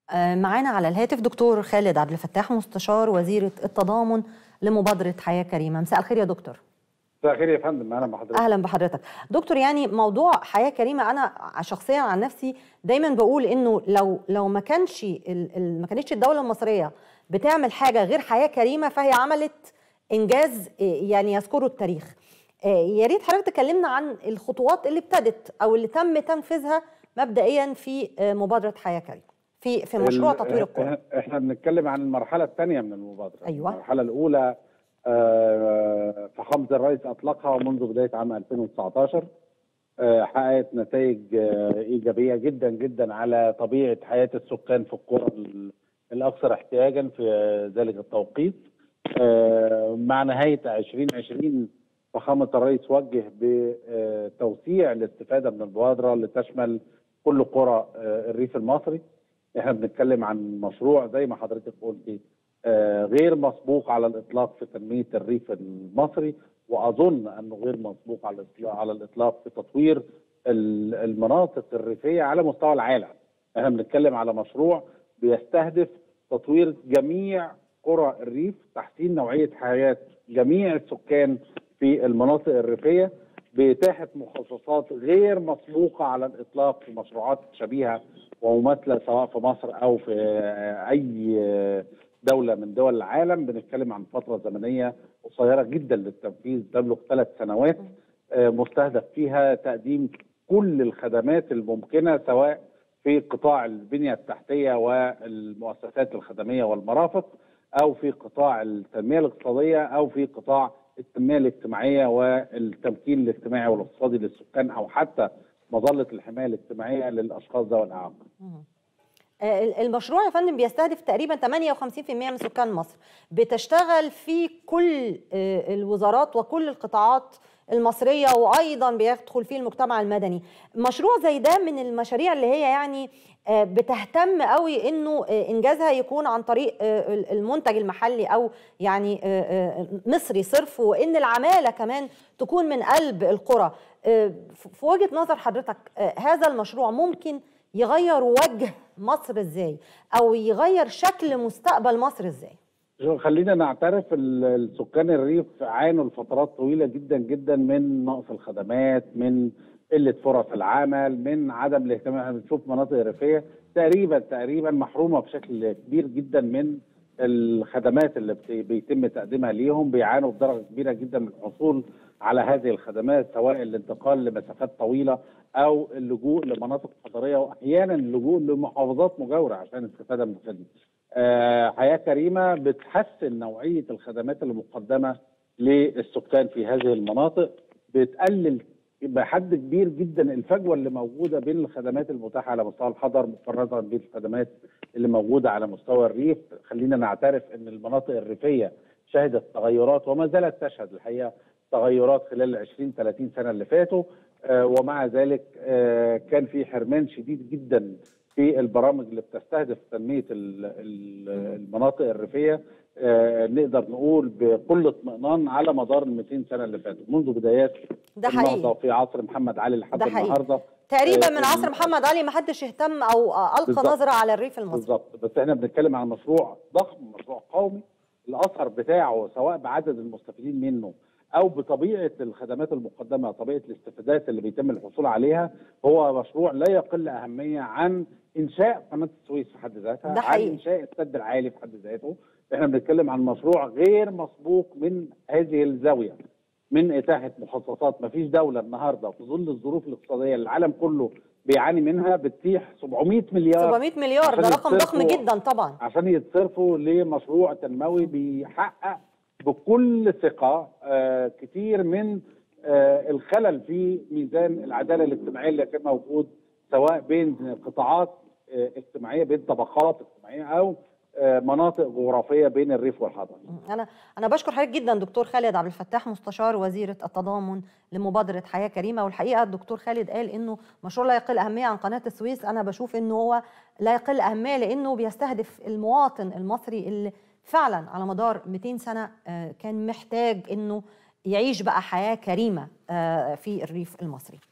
معانا على الهاتف دكتور خالد عبد الفتاح مستشار وزيرة التضامن لمبادرة حياة كريمة مساء الخير يا دكتور مساء الخير يا فندم اهلا بحضرتك اهلا بحضرتك دكتور يعني موضوع حياه كريمه انا شخصيا عن نفسي دايما بقول انه لو لو ما كانش ما كانتش الدوله المصريه بتعمل حاجه غير حياه كريمه فهي عملت انجاز يعني يذكره التاريخ يا ريت حضرتك تكلمنا عن الخطوات اللي ابتدت او اللي تم تنفيذها مبدئيا في مبادره حياه كريمه في في مشروع تطوير القرى احنا بنتكلم عن المرحله الثانيه من المبادره أيوة. المرحله الاولى فخامه الرئيس اطلقها منذ بدايه عام 2019 حققت نتائج ايجابيه جدا جدا على طبيعه حياه السكان في القرى الاكثر احتياجا في ذلك التوقيت مع نهايه 2020 فخامه الرئيس وجه بتوسيع الاستفاده من المبادره لتشمل كل قرى الريف المصري احنا بنتكلم عن مشروع زي ما حضرتك قلتي غير مسبوق على الاطلاق في تنميه الريف المصري واظن انه غير مسبوق على الاطلاق على الاطلاق في تطوير المناطق الريفيه على مستوى العالم. احنا بنتكلم على مشروع بيستهدف تطوير جميع قرى الريف، تحسين نوعيه حياه جميع السكان في المناطق الريفيه بإتاحة مخصصات غير مسبوقة على الإطلاق في مشروعات شبيهة ومماثلة سواء في مصر أو في أي دولة من دول العالم بنتكلم عن فترة زمنية قصيرة جدا للتنفيذ تبلغ ثلاث سنوات مستهدف فيها تقديم كل الخدمات الممكنة سواء في قطاع البنية التحتية والمؤسسات الخدمية والمرافق أو في قطاع التنمية الاقتصادية أو في قطاع التنميه الاجتماعيه والتمكين الاجتماعي والاقتصادي للسكان او حتى مظله الحمايه الاجتماعيه للاشخاص ذوي الاعاقه. المشروع يا فندم بيستهدف تقريبا 58% من سكان مصر بتشتغل في كل الوزارات وكل القطاعات المصريه وايضا بيدخل فيه المجتمع المدني مشروع زي ده من المشاريع اللي هي يعني بتهتم قوي انه انجازها يكون عن طريق المنتج المحلي او يعني مصري صرف وان العماله كمان تكون من قلب القرى في وجهه نظر حضرتك هذا المشروع ممكن يغير وجه مصر ازاي او يغير شكل مستقبل مصر ازاي خلينا نعترف السكان الريف عانوا لفترات طويله جدا جدا من نقص الخدمات من قله فرص العمل من عدم الاهتمام احنا بنشوف مناطق ريفيه تقريبا تقريبا محرومه بشكل كبير جدا من الخدمات اللي بيتم تقديمها ليهم بيعانوا بدرجه كبيره جدا من الحصول على هذه الخدمات سواء الانتقال لمسافات طويله او اللجوء لمناطق حضريه واحيانا اللجوء لمحافظات مجاوره عشان الاستفاده من الخدمه. آه حياه كريمه بتحسن نوعيه الخدمات المقدمه للسكان في هذه المناطق بتقلل بحد كبير جدا الفجوه اللي موجوده بين الخدمات المتاحه على مستوى الحضر مقارنه بالخدمات اللي موجوده على مستوى الريف، خلينا نعترف ان المناطق الريفيه شهدت تغيرات وما زالت تشهد الحقيقه تغيرات خلال ال 20 30 سنه اللي فاتوا آه ومع ذلك آه كان في حرمان شديد جدا في البرامج اللي بتستهدف تنميه المناطق الريفيه آه نقدر نقول بكل اطمئنان على مدار ال 200 سنه اللي فاتوا منذ بدايات ده حقيقي في عصر محمد علي لحد النهارده تقريبا من عصر محمد علي ما حدش اهتم او القى بالزبط. نظره على الريف المصري بالظبط بس احنا بنتكلم عن مشروع ضخم مشروع قومي الاثر بتاعه سواء بعدد المستفيدين منه او بطبيعه الخدمات المقدمه طبيعه الاستفادات اللي بيتم الحصول عليها هو مشروع لا يقل اهميه عن انشاء قناه السويس في حد ذاتها ده حقيقي. عن انشاء السد العالي في حد ذاته احنا بنتكلم عن مشروع غير مسبوق من هذه الزاويه من اتاحه مخصصات ما فيش دوله النهارده في ظل الظروف الاقتصاديه اللي العالم كله بيعاني منها بتتيح 700 مليار 700 مليار ده رقم ضخم جدا طبعا عشان يتصرفوا لمشروع تنموي بيحقق بكل ثقه آه كتير من آه الخلل في ميزان العداله الاجتماعيه اللي كان موجود سواء بين قطاعات آه اجتماعيه بين طبقات اجتماعيه او مناطق جغرافيه بين الريف والحضر. انا انا بشكر حضرتك جدا دكتور خالد عبد الفتاح مستشار وزيره التضامن لمبادره حياه كريمه والحقيقه الدكتور خالد قال انه مشروع لا يقل اهميه عن قناه السويس انا بشوف انه هو لا يقل اهميه لانه بيستهدف المواطن المصري اللي فعلا على مدار 200 سنه كان محتاج انه يعيش بقى حياه كريمه في الريف المصري.